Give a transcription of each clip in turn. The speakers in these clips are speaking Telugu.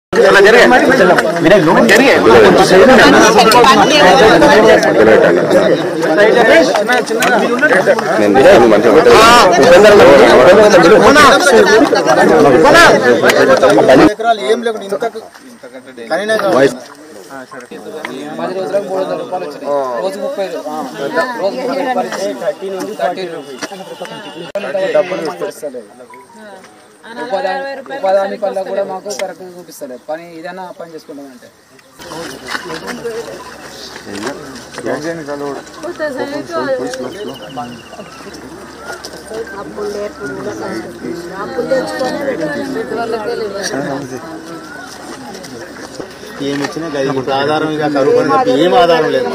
నేను తీసుకొని మంచిగా ఎకరాలు ఏం లేకుండా ఇంత కనీనే పది రోజులకు మూడు వందల రూపాయలు వచ్చినాయి రోజు ముప్పై రూ- ఆ, రోజు ముప్పై రూపాయలు ఇచ్చి థర్టీ రూపీస్ ఉపాధి ఉపాధి హామీ పనులు కూడా మాకు కరెక్ట్ చూపిస్తలేదు పని ఏదైనా పని చేసుకుంటామంటే ఏమి ఇచ్చినా గది ఇప్పుడు ఆధారం ఇక కరువు పని తప్ప ఏం ఆధారం లేదు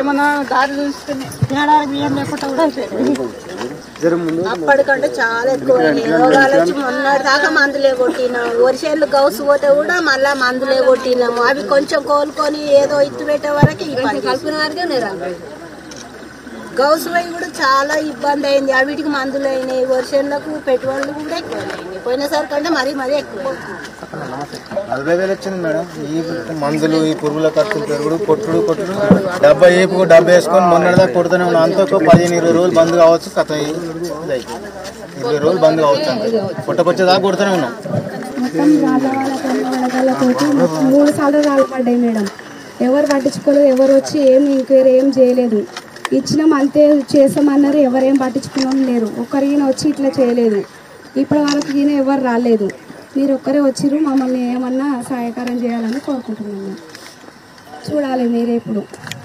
అప్పటికంటే చాలా ఎక్కువ రోగాలు వచ్చి మొన్నటి దాకా మందులే కొట్టినాం వర్షాలు గౌసు పోతే కూడా మళ్ళా మందులే కొట్టినాము అవి కొంచెం కోలుకొని ఏదో ఇత్తు పెట్టే వరకు ఈ పని కలిపిన వరకే గౌసు పోయి కూడా చాలా ఇబ్బంది అయింది అవిటికి మందులు అయినాయి వర్షాలకు పెట్టుబడులు కూడా ఎక్కువ అయినాయి పోయినసారి కంటే మరీ మరీ ఎక్కువ నలభై వేలు వచ్చింది మేడం ఈ మందులు ఈ పురుగుల ఖర్చులు పెరుగుడు కొట్టుడు కొట్టుడు డబ్బా ఏపు డబ్బా వేసుకొని మొన్నటిదాకా కొడుతూనే ఉన్నాం అంత ఒక పదిహేను ఇరవై రోజులు బంద్ కావచ్చు కథ ఇది అయిపోయింది. ఇరవై రోజులు బంద్ కావచ్చు అంతే పుట్టకొచ్చేదాకా కొడుతూనే ఉన్నాం మొత్తం వాళ్ళ వాళ్ళ పనుల వడగాళ్ళతోటి మూడు సార్లు రాళ్ళు పడ్డాయి మేడం ఎవరు పట్టించుకోలేదు ఎవరు వచ్చి ఏం ఎంక్వైరీ ఏం చేయలేదు ఇచ్చినాం అంతే చేసామన్నారు ఎవరేం పట్టించుకున్నాం లేరు ఒక్కరిగిన వచ్చి ఇట్లా చేయలేదు ఇప్పటి వరకు ఈయన ఎవరు రాలేదు మీరు ఒక్కరే వచ్చిర్రు మమ్మల్ని ఏమన్నా సహాయకారం చేయాలని కోరుకుంటున్నాను చూడాలి మీరే ఇప్పుడు